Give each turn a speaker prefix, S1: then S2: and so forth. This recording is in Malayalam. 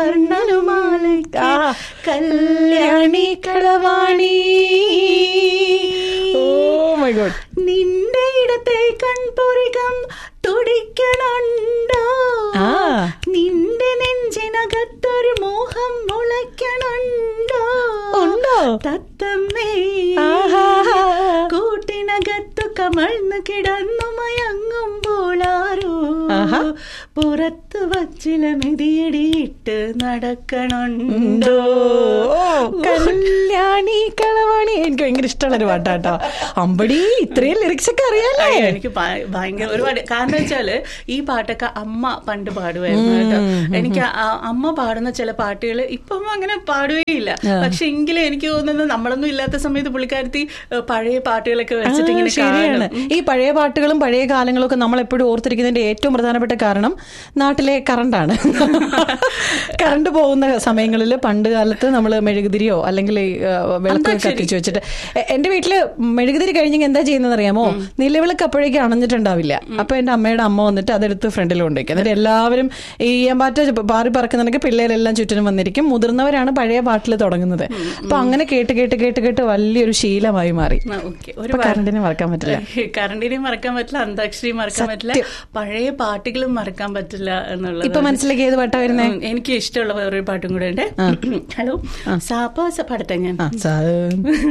S1: കർണനുമാലയ്ക്ക്
S2: ആ.
S1: കല്യാണി കളവാണി
S2: ഓ മൈ ഗോഡ്
S1: നിന്റെ ഇടത്തെ കൺപുരികം തുടിക്കണുണ്ടോ
S2: ആ.
S1: നിന്റെ നെഞ്ചിനകത്തൊരു മോഹം മുളയ്ക്കണുണ്ടോ
S2: ഉണ്ടോ?
S1: തത്തമ്മേ
S2: ആഹാ.
S1: കൂട്ടിനകത്തു കമഴ്ന്നു കിടന്നു മയങ്ങുമ്പോൾ ആരോ
S2: ആഹാ.
S1: പുറത്തു വച്ചില മെതിയടിയിട്ട് നടക്കണുണ്ടോ
S2: ഉണ്ടോ കല്യാണി കളവാണി എനിക്ക് ഭയങ്കര ഇഷ്ടമുള്ള ഒരു പാട്ടാട്ടോ അമ്പടി ഇത്രയും ലിറിക്സ് ഒക്കെ അറിയാലേ
S1: അയ്യോ, എനിക്ക് ഭയ- ഭയങ്കര ഒരുപാട് കാരണം വെച്ചാല് ഈ പാട്ടൊക്കെ അമ്മ പണ്ട് പാടുമായിരുന്നു കേട്ടോ എനിക്ക് ആ- അമ്മ പാടുന്ന ചില പാട്ടുകൾ ഇപ്പം അങ്ങനെ പാടുകയില്ല പക്ഷെ എങ്കിലും എനിക്ക് തോന്നുന്നത് നമ്മളൊന്നും ഇല്ലാത്ത സമയത്ത് പുള്ളിക്കാരത്തി ഏഹ്, പഴയ പാട്ടുകളൊക്കെ വെച്ചിട്ട് ഇങ്ങനെ
S2: ആ, ശരിയാണ്
S1: കാണും.
S2: ഈ പഴയ പാട്ടുകളും പഴയ കാലങ്ങളും ഒക്കെ നമ്മൾ എപ്പോഴും ഓർത്തിരിക്കുന്നതിന്റെ ഏറ്റവും പ്രധാനപ്പെട്ട കാരണം നാട്ടിലെ കറണ്ടാണ് കറണ്ട് പോകുന്ന സമയങ്ങളിൽ പണ്ട് കാലത്ത് നമ്മൾ മെഴുകുതിരിയോ അല്ലെങ്കിൽ ഈ, ആ, വിളക്ക് കത്തിച്ചു വെച്ചിട്ട് എ- എന്റെ വീട്ടില് മെഴുകുതിരി കഴിഞ്ഞെങ്കിൽ എന്താ ചെയ്യുന്നത് അറിയാമോ നിലവിളക്ക് അപ്പോഴേക്കും അണഞ്ഞിട്ടുണ്ടാവില്ല അപ്പൊ എന്റെ അമ്മയുടെ അമ്മ വന്നിട്ട് അതെടുത്ത് ഫ്രണ്ടിൽ കൊണ്ടുവയ്ക്കും എന്നിട്ട് എല്ലാവരും ഈ ഈയമ്പാറ്റ പാറി പറക്കുന്നുണ്ടെങ്കിൽ പിള്ളേരെല്ലാം ചുറ്റിനും വന്നിരിക്കും മുതിർന്നവരാണ് പഴയ പാട്ടിൽ തുടങ്ങുന്നത് അപ്പൊ അങ്ങനെ കേട്ട് കേട്ട് കേട്ട് കേട്ട് വലിയൊരു ശീലമായി മാറി
S1: ആ, ഓക്കേ. ഒരു
S2: ഇപ്പൊ
S1: പാ-
S2: കറണ്ടിനെ മറക്കാൻ പറ്റില്ല
S1: കറണ്ടിനെയും മറക്കാൻ പറ്റില്ല അന്താക്ഷരിയും മറക്കാൻ പറ്റില്ല പഴയ പാട്ടുകളും മറക്കാൻ പറ്റില്ല എന്നുള്ളത്
S2: ഇപ്പൊ മനസ്സിലേക്ക് ഏത് പാട്ടാ വരുന്നേ
S1: ഉം, എനിക്ക് ഇഷ്ടമുള്ള വേറൊരു പാട്ടും കൂടെ ഉണ്ട് ഹലോ സാപ്പാസ പാടട്ടെ ഞാൻ
S2: ആ സാ